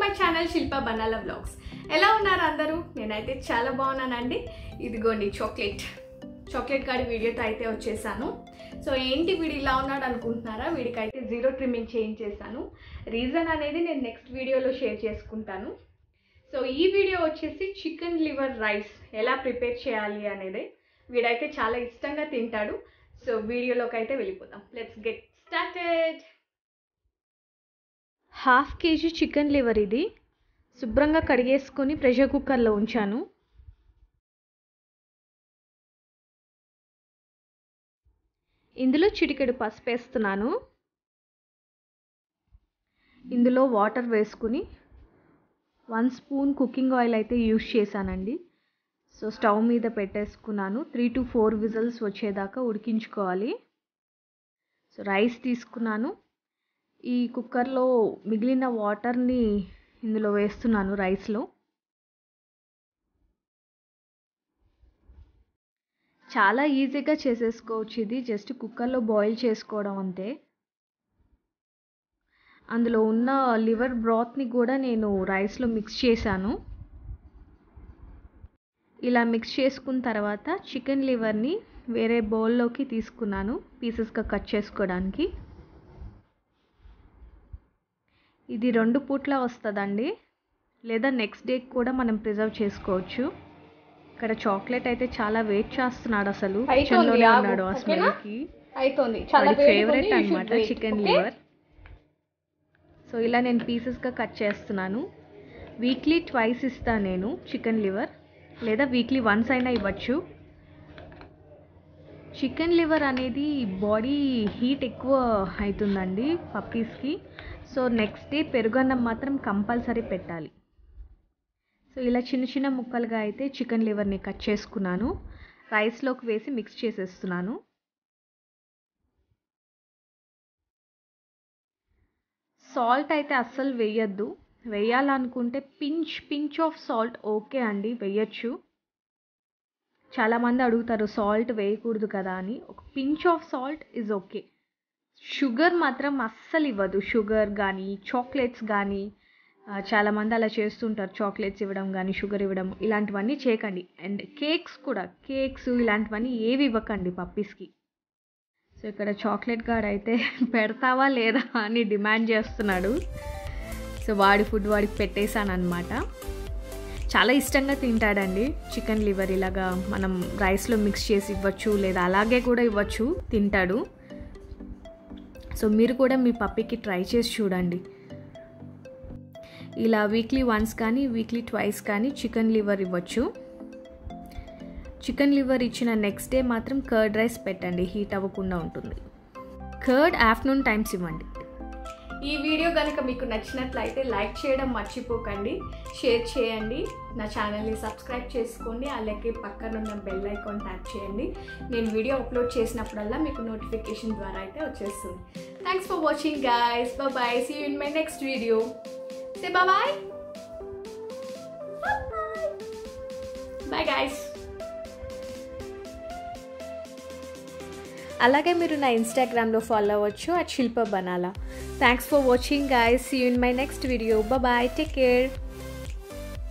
my channel Shilpa Banala blogs ఎలా ఉన్నారు అందరూ నేనైతే చాలా బాగున్నానండి ఇదిగోండి చాక్లెట్ చాక్లెట్ కాడి వీడియోతో అయితే వచ్చేసాను సో ఏంటి వీడు ఇలా ఉన్నాడు అనుకుంటున్నారా వీడికైతే జీరో ట్రిమ్మింగ్ చేయించేసాను రీజన్ అనేది నేను నెక్స్ట్ వీడియోలో షేర్ చేసుకుంటాను సో ఈ వీడియో వచ్చేసి చికెన్ లివర్ రైస్ ఎలా ప్రిపేర్ చేయాలి అనేది వీడైతే చాలా ఇష్టంగా తింటాడు సో వీడియోలోకి అయితే వెళ్ళిపోతాం let's get started half KG chicken liver ఇది శుభ్రంగా కడిగేసుకొని ప్రెషర్ కుక్కర్లో ఉంచాను ఇందులో చిటికెడు పసుపు వేస్తున్నాను ఇందులో వాటర్ వేసుకుని వన్ స్పూన్ కుకింగ్ ఆయిల్ అయితే యూస్ చేశానండి సో స్టవ్ మీద పెట్టేసుకున్నాను త్రీ టు ఫోర్ విజిల్స్ వచ్చేదాకా ఉడికించుకోవాలి సో రైస్ తీసుకున్నాను ఈ కుక్కర్లో మిగిలిన వాటర్ని ఇందులో వేస్తున్నాను రైస్లో చాలా ఈజీగా చేసేసుకోవచ్చు ఇది జస్ట్ కుక్కర్లో బాయిల్ చేసుకోవడం అంతే అందులో ఉన్న లివర్ బ్రాత్ని కూడా నేను రైస్లో మిక్స్ చేశాను ఇలా మిక్స్ చేసుకున్న తర్వాత చికెన్ లివర్ని వేరే బౌల్లోకి తీసుకున్నాను పీసెస్గా కట్ చేసుకోవడానికి ఇది రెండు పూట్ల వస్తుందండి లేదా నెక్స్ట్ డేకి కూడా మనం ప్రిజర్వ్ చేసుకోవచ్చు ఇక్కడ చాక్లెట్ అయితే చాలా వెయిట్ చేస్తున్నాడు అసలు కిచెన్లోనే ఉన్నాడు ఆ స్మెల్కి అవుతుంది వాడి ఫేవరెట్ అనమాట చికెన్ లివర్ సో ఇలా నేను పీసెస్గా కట్ చేస్తున్నాను వీక్లీ ట్వైస్ ఇస్తాను నేను చికెన్ లివర్ లేదా వీక్లీ వన్స్ అయినా ఇవ్వచ్చు చికెన్ లివర్ అనేది బాడీ హీట్ ఎక్కువ అవుతుందండి పప్పీస్కి సో నెక్స్ట్ డే పెరుగన్నం మాత్రం కంపల్సరీ పెట్టాలి సో ఇలా చిన్న చిన్న ముక్కలుగా అయితే చికెన్ లివర్ని కట్ చేసుకున్నాను రైస్లోకి వేసి మిక్స్ చేసేస్తున్నాను సాల్ట్ అయితే అస్సలు వేయద్దు వేయాలనుకుంటే pinch pinch of salt okay అండి వేయచ్చు చాలామంది అడుగుతారు సాల్ట్ వేయకూడదు కదా అని ఒక pinch of salt is okay sugar మాత్రం అస్సలు ఇవ్వదు షుగర్ కానీ చాక్లెట్స్ కానీ చాలామంది అలా చేస్తుంటారు చాక్లెట్స్ ఇవ్వడం కానీ షుగర్ ఇవ్వడం ఇలాంటివన్నీ చేయకండి అండ్ కేక్స్ కూడా కేక్స్ ఇలాంటివన్నీ ఏవి ఇవ్వకండి పప్పీస్కి సో ఇక్కడ చాక్లెట్ గార్డ్ అయితే పెడతావా లేదా అని డిమాండ్ చేస్తున్నాడు సో వాడి ఫుడ్ వాడికి పెట్టేశాను అనమాట చాలా ఇష్టంగా తింటాడండి చికెన్ లివర్ ఇలాగా మనం రైస్లో మిక్స్ చేసి ఇవ్వచ్చు లేదా అలాగే కూడా ఇవ్వచ్చు తింటాడు సో మీరు కూడా మీ పప్పికి ట్రై చేసి చూడండి ఇలా వీక్లీ వన్స్ కానీ వీక్లీ ట్వైస్ కానీ చికెన్ లివర్ ఇవ్వచ్చు చికెన్ లివర్ ఇచ్చిన నెక్స్ట్ డే మాత్రం కర్డ్ రైస్ పెట్టండి హీట్ అవ్వకుండా ఉంటుంది కర్డ్ ఆఫ్టర్నూన్ టైమ్స్ ఇవ్వండి ఈ వీడియో కనుక మీకు నచ్చినట్లయితే లైక్ చేయడం మర్చిపోకండి షేర్ చేయండి నా ఛానల్ని సబ్స్క్రైబ్ చేసుకోండి అలాగే పక్కన ఉన్న బెల్ ఐకాన్ ట్యాప్ చేయండి నేను వీడియో అప్లోడ్ చేసినప్పుడల్లా మీకు నోటిఫికేషన్ ద్వారా అయితే వచ్చేస్తుంది thanks for watching guys bye see you in my next video say bye bye guys అలాగే మీరు నా ఇన్స్టాగ్రామ్లో ఫాలో అవ్వచ్చు at Shilpa Banala thanks for watching guys see you in my next video bye take care